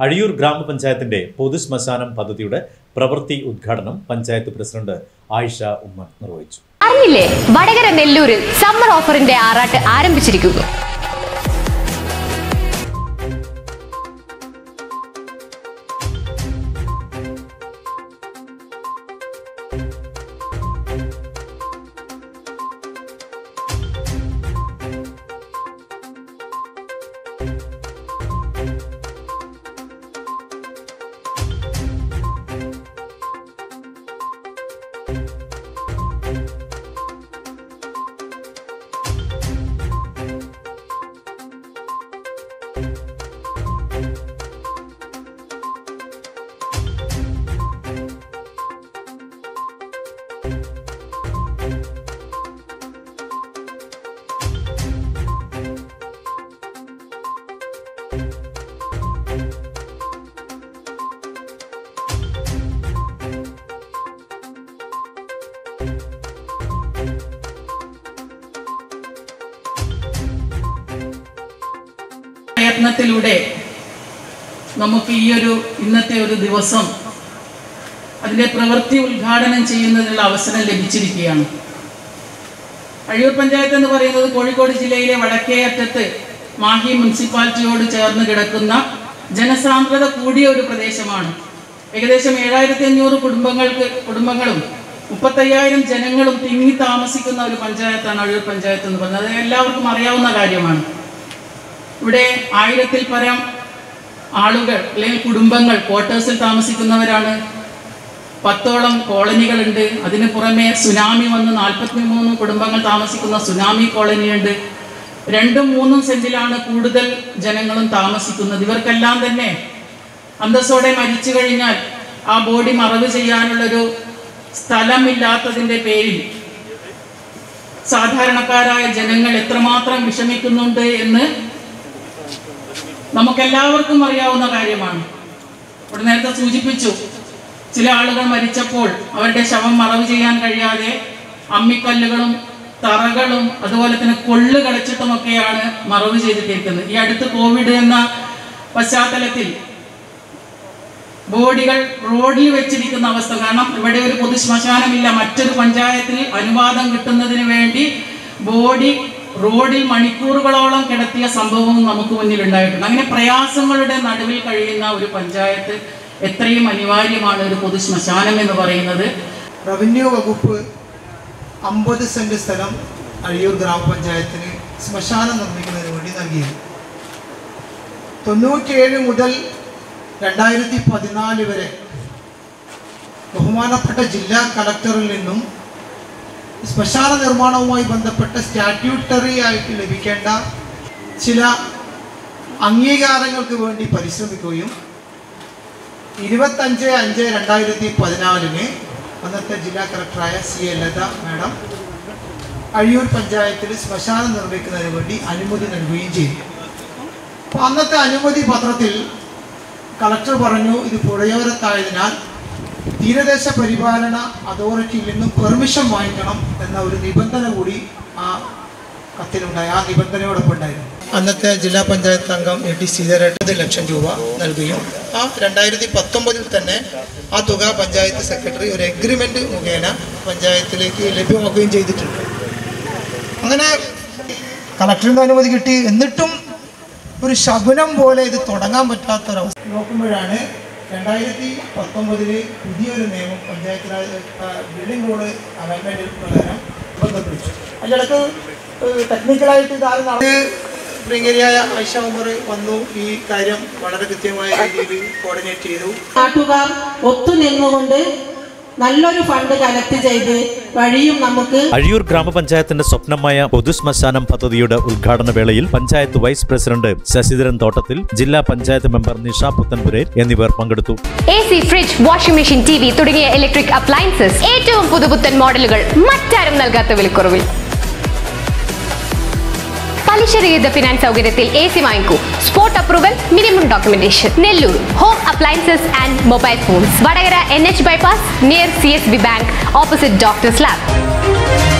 അഴിയൂർ ഗ്രാമപഞ്ചായത്തിന്റെ പൊതുശ്മശാനം പദ്ധതിയുടെ പ്രവൃത്തി ഉദ്ഘാടനം പഞ്ചായത്ത് പ്രസിഡന്റ് ആയിഷ ഉമ്മൻ നിർവഹിച്ചു അറിഞ്ഞില്ലേ വടകര നെല്ലൂരിൽ സമ്മർ ഓഫറിന്റെ ആറാട്ട് ആരംഭിച്ചിരിക്കുന്നു പ്രയത്നത്തിലൂടെ നമുക്ക് ഈ ഒരു ഇന്നത്തെ ഒരു ദിവസം അതിൻ്റെ പ്രവൃത്തി ഉദ്ഘാടനം ചെയ്യുന്നതിനുള്ള അവസരം ലഭിച്ചിരിക്കുകയാണ് അഴിയൂർ പഞ്ചായത്ത് എന്ന് പറയുന്നത് കോഴിക്കോട് ജില്ലയിലെ വടക്കേ അറ്റത്ത് മാഹി മുനിസിപ്പാലിറ്റിയോട് ചേർന്ന് കിടക്കുന്ന ജനസാന്ദ്രത കൂടിയ ഒരു പ്രദേശമാണ് ഏകദേശം ഏഴായിരത്തി അഞ്ഞൂറ് കുടുംബങ്ങൾക്ക് കുടുംബങ്ങളും മുപ്പത്തയ്യായിരം ജനങ്ങളും തിങ്ങി താമസിക്കുന്ന ഒരു പഞ്ചായത്താണ് അഴിയൂർ പഞ്ചായത്ത് എന്ന് പറയുന്നത് അത് എല്ലാവർക്കും അറിയാവുന്ന കാര്യമാണ് ഇവിടെ ആയിരത്തിൽ പരം ആളുകൾ അല്ലെങ്കിൽ കുടുംബങ്ങൾ ക്വാർട്ടേഴ്സിൽ താമസിക്കുന്നവരാണ് പത്തോളം കോളനികളുണ്ട് അതിന് പുറമെ സുനാമി വന്ന് നാൽപ്പത്തി മൂന്ന് കുടുംബങ്ങൾ താമസിക്കുന്ന സുനാമി കോളനിയുണ്ട് രണ്ടും മൂന്നും സെന്റിലാണ് കൂടുതൽ ജനങ്ങളും താമസിക്കുന്നത് ഇവർക്കെല്ലാം തന്നെ അന്തസ്സോടെ മരിച്ചു കഴിഞ്ഞാൽ ആ ബോഡി മറവ് ചെയ്യാനുള്ളൊരു സ്ഥലമില്ലാത്തതിൻ്റെ പേരിൽ സാധാരണക്കാരായ ജനങ്ങൾ എത്രമാത്രം വിഷമിക്കുന്നുണ്ട് എന്ന് നമുക്കെല്ലാവർക്കും അറിയാവുന്ന കാര്യമാണ് ഇവിടെ നേരത്തെ സൂചിപ്പിച്ചു ചില ആളുകൾ മരിച്ചപ്പോൾ അവരുടെ ശവം മറവ് ചെയ്യാൻ കഴിയാതെ അമ്മിക്കല്ലുകളും തറകളും അതുപോലെ തന്നെ കൊള്ളു കളിച്ചിട്ടുമൊക്കെയാണ് മറവ് ചെയ്തിട്ടിരിക്കുന്നത് ഈ അടുത്ത് കോവിഡ് എന്ന പശ്ചാത്തലത്തിൽ ബോഡികൾ റോഡിൽ വെച്ചിരിക്കുന്ന അവസ്ഥ കാരണം ഇവിടെ ഒരു പൊതു ശ്മശാനമില്ല മറ്റൊരു പഞ്ചായത്തിൽ അനുവാദം കിട്ടുന്നതിന് വേണ്ടി ബോഡി റോഡിൽ മണിക്കൂറുകളോളം കിടത്തിയ സംഭവവും നമുക്ക് മുന്നിൽ ഉണ്ടായിട്ടുണ്ട് അങ്ങനെ പ്രയാസങ്ങളുടെ നടുവിൽ കഴിയുന്ന ഒരു പഞ്ചായത്ത് എത്രയും അനിവാര്യമാണ് ഒരു പൊതു ശ്മശാനം എന്ന് പറയുന്നത് റവന്യൂ വകുപ്പ് അമ്പത് സെന്റ് സ്ഥലം അഴിയൂർ ഗ്രാമപഞ്ചായത്തിന് ശ്മശാനം നിർമ്മിക്കുന്നതിന് വേണ്ടി നൽകിയത് തൊണ്ണൂറ്റിയേഴ് മുതൽ രണ്ടായിരത്തി പതിനാല് വരെ ബഹുമാനപ്പെട്ട ജില്ലാ കളക്ടറിൽ നിന്നും ശ്മശാന നിർമ്മാണവുമായി ബന്ധപ്പെട്ട സ്റ്റാറ്റ്യൂട്ടറി ആയിട്ട് ലഭിക്കേണ്ട ചില അംഗീകാരങ്ങൾക്ക് വേണ്ടി പരിശ്രമിക്കുകയും ഇരുപത്തഞ്ച് അഞ്ച് രണ്ടായിരത്തി പതിനാലിന് അന്നത്തെ ജില്ലാ കളക്ടറായ C A Latha madam Azhiyur പഞ്ചായത്തിൽ ശ്മശാനം നിർമ്മിക്കുന്നതിന് വേണ്ടി അനുമതി നൽകുകയും ചെയ്തു അപ്പോൾ അന്നത്തെ അനുമതി പത്രത്തിൽ കളക്ടർ പറഞ്ഞു ഇത് പുഴയോരത്തായതിനാൽ തീരദേശ പരിപാലന അതോറിറ്റിയിൽ നിന്നും പെർമിഷൻ വാങ്ങിക്കണം എന്ന ഒരു നിബന്ധന കൂടി ആ കത്തിലുണ്ടായി ആ നിബന്ധനയോടൊപ്പം ഉണ്ടായിരുന്നു അന്നത്തെ ജില്ലാ പഞ്ചായത്ത് അംഗം എ ടി ശ്രീധരേട്ടത് ലക്ഷം രൂപ നൽകുകയും ആ രണ്ടായിരത്തി പത്തൊമ്പതിൽ തന്നെ ആ തുക പഞ്ചായത്ത് സെക്രട്ടറി ഒരു എഗ്രിമെൻ്റ് മുഖേന പഞ്ചായത്തിലേക്ക് ലഭ്യമാക്കുകയും ചെയ്തിട്ടുണ്ട് അങ്ങനെ കളക്ടറിൽ നിന്ന് അനുമതി കിട്ടി എന്നിട്ടും ഒരു ശകുനം പോലെ ഇത് തുടങ്ങാൻ പറ്റാത്തൊരവസ്ഥ നോക്കുമ്പോഴാണ് രണ്ടായിരത്തി പത്തൊമ്പതില് പുതിയൊരു നിയമം പഞ്ചായത്ത് രാജ് ആ, ബിൽഡിംഗ് റോഡ് അമെൻമെൻറ്റ് പ്രകാരം ബന്ധപ്പിടിച്ചു അതിനിടക്ക് ടെക്നിക്കലായിട്ട് ഇത് ആരും നടത്തി പ്രിയങ്കരിയായ ഐഷ ഉമർ വന്നു ഈ കാര്യം വളരെ കൃത്യമായ രീതിയിൽ കോർഡിനേറ്റ് ചെയ്തു നാട്ടുകാർ ഒത്തുനിന്നുകൊണ്ട് നല്ലൊരു ഫണ്ട് കലക്ട് ചെയ്ത് വഴിയും നമുക്ക് അഴിയൂർ ഗ്രാമപഞ്ചായത്തിന്റെ സ്വപ്നമായ പൊതുശ്മശാനം പദ്ധതിയുടെ ഉദ്ഘാടന വേളയിൽ പഞ്ചായത്ത് വൈസ് പ്രസിഡന്റ് ശശിധരൻ തോട്ടത്തിൽ ജില്ലാ പഞ്ചായത്ത് മെമ്പർ നിഷ പുത്തൻപുരേർ എന്നിവർ പങ്കെടുത്തു A C fridge washing machine T V തുടങ്ങിയ ഇലക്ട്രിക് അപ്ലയൻസസ് ഏറ്റവും പുതുപുത്തൻ മോഡലുകൾ മറ്റാരും നൽകാത്ത വിലക്കുറവിൽ പലിശരഹിത ഫിനാൻസ് സൗകര്യത്തിൽ എ സി വാങ്ങിക്കൂ spot approval minimum documentation Nellore home appliances and mobile phones Vadakara N H bypass near C S B bank opposite doctors lab